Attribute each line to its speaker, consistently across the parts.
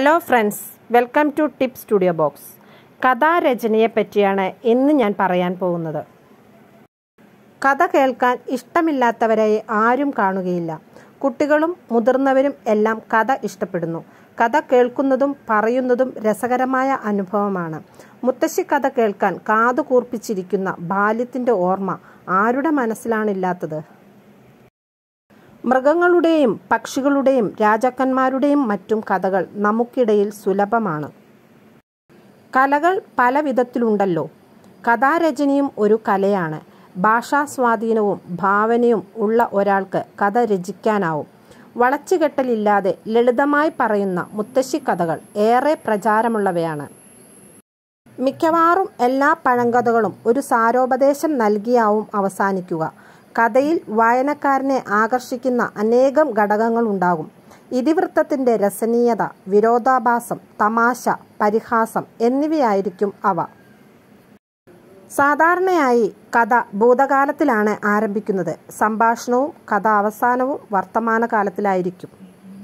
Speaker 1: hello friends welcome to tip studio box കഥാരചനയെ പറ്റിയാണ് ഇന്ന് ഞാൻ പറയാൻ പോകുന്നത് കഥ കേൾക്കാൻ ഇഷ്ടമില്ലാത്തവരായി ആരും കാണുകയില്ല കുട്ടികളും മുതിർന്നവരും എല്ലാം കഥ ഇഷ്ടപ്പെടുന്നു കഥ കേൾക്കുന്നതും പറയുന്നതും രസകരമായ അനുഭവമാണ് മുത്തശ്ശി കഥ കേൾക്കാൻ കാതു കൂർപ്പിച്ചിരിക്കുന്ന ബാല്യത്തിൻ്റെ ഓർമ്മ ആരുടെ മനസ്സിലാണില്ലാത്തത് മൃഗങ്ങളുടെയും പക്ഷികളുടെയും രാജാക്കന്മാരുടെയും മറ്റും കഥകൾ നമുക്കിടയിൽ സുലഭമാണ് കലകൾ പല വിധത്തിലുണ്ടല്ലോ കഥാരചനയും ഒരു കലയാണ് ഭാഷാസ്വാധീനവും ഭാവനയും ഉള്ള ഒരാൾക്ക് കഥ രചിക്കാനാവും വളച്ചുകെട്ടലില്ലാതെ ലളിതമായി പറയുന്ന മുത്തശ്ശി കഥകൾ ഏറെ പ്രചാരമുള്ളവയാണ് മിക്കവാറും എല്ലാ പഴങ്കഥകളും ഒരു സാരോപദേശം നൽകിയാവും അവസാനിക്കുക കഥയിൽ വായനക്കാരനെ ആകർഷിക്കുന്ന അനേകം ഘടകങ്ങളുണ്ടാകും ഇതിവൃത്തത്തിൻ്റെ രസനീയത വിരോധാഭാസം തമാശ പരിഹാസം എന്നിവയായിരിക്കും അവ സാധാരണയായി കഥ ഭൂതകാലത്തിലാണ് ആരംഭിക്കുന്നത് സംഭാഷണവും കഥ അവസാനവും വർത്തമാനകാലത്തിലായിരിക്കും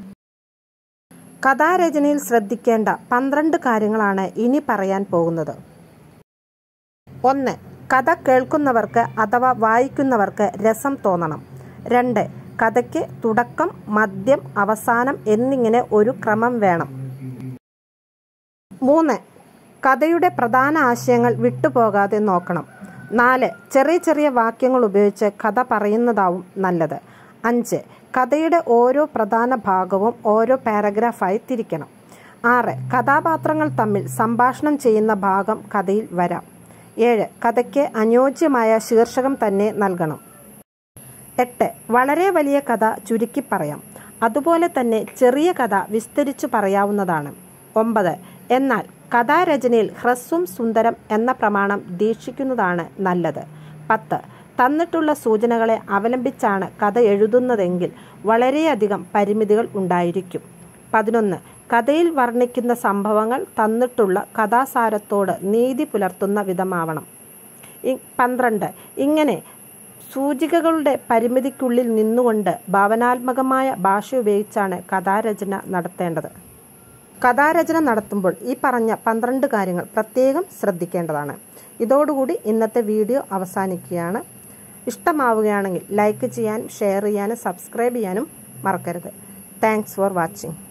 Speaker 1: കഥാരചനയിൽ ശ്രദ്ധിക്കേണ്ട പന്ത്രണ്ട് കാര്യങ്ങളാണ് ഇനി പറയാൻ പോകുന്നത് ഒന്ന് കഥ കേൾക്കുന്നവർക്ക് അഥവാ വായിക്കുന്നവർക്ക് രസം തോന്നണം രണ്ട് കഥയ്ക്ക് തുടക്കം മദ്യം അവസാനം എന്നിങ്ങനെ ഒരു ക്രമം വേണം മൂന്ന് കഥയുടെ പ്രധാന ആശയങ്ങൾ വിട്ടുപോകാതെ നോക്കണം നാല് ചെറിയ ചെറിയ വാക്യങ്ങൾ ഉപയോഗിച്ച് കഥ പറയുന്നതാവും നല്ലത് അഞ്ച് കഥയുടെ ഓരോ പ്രധാന ഭാഗവും ഓരോ പാരഗ്രാഫായി തിരിക്കണം ആറ് കഥാപാത്രങ്ങൾ തമ്മിൽ സംഭാഷണം ചെയ്യുന്ന ഭാഗം കഥയിൽ വരാം ഏഴ് കഥയ്ക്ക് അനുയോജ്യമായ ശീർഷകം തന്നെ നൽകണം എട്ട് വളരെ വലിയ കഥ ചുരുക്കി പറയാം അതുപോലെ തന്നെ ചെറിയ കഥ വിസ്തരിച്ചു പറയാവുന്നതാണ് ഒമ്പത് എന്നാൽ കഥാരചനയിൽ ഹ്രസ്വം സുന്ദരം എന്ന പ്രമാണം ദീക്ഷിക്കുന്നതാണ് നല്ലത് പത്ത് തന്നിട്ടുള്ള സൂചനകളെ അവലംബിച്ചാണ് കഥ എഴുതുന്നതെങ്കിൽ വളരെയധികം പരിമിതികൾ ഉണ്ടായിരിക്കും പതിനൊന്ന് കഥയിൽ വർണ്ണിക്കുന്ന സംഭവങ്ങൾ തന്നിട്ടുള്ള കഥാസാരത്തോട് നീതി പുലർത്തുന്ന വിധമാവണം പന്ത്രണ്ട് ഇങ്ങനെ സൂചികകളുടെ പരിമിതിക്കുള്ളിൽ നിന്നുകൊണ്ട് ഭാവനാത്മകമായ ഭാഷ ഉപയോഗിച്ചാണ് കഥാരചന നടത്തേണ്ടത് കഥാരചന നടത്തുമ്പോൾ ഈ പറഞ്ഞ പന്ത്രണ്ട് കാര്യങ്ങൾ പ്രത്യേകം ശ്രദ്ധിക്കേണ്ടതാണ് ഇതോടുകൂടി ഇന്നത്തെ വീഡിയോ അവസാനിക്കുകയാണ് ഇഷ്ടമാവുകയാണെങ്കിൽ ലൈക്ക് ചെയ്യാനും ഷെയർ ചെയ്യാനും സബ്സ്ക്രൈബ് ചെയ്യാനും മറക്കരുത് താങ്ക്സ് ഫോർ വാച്ചിങ്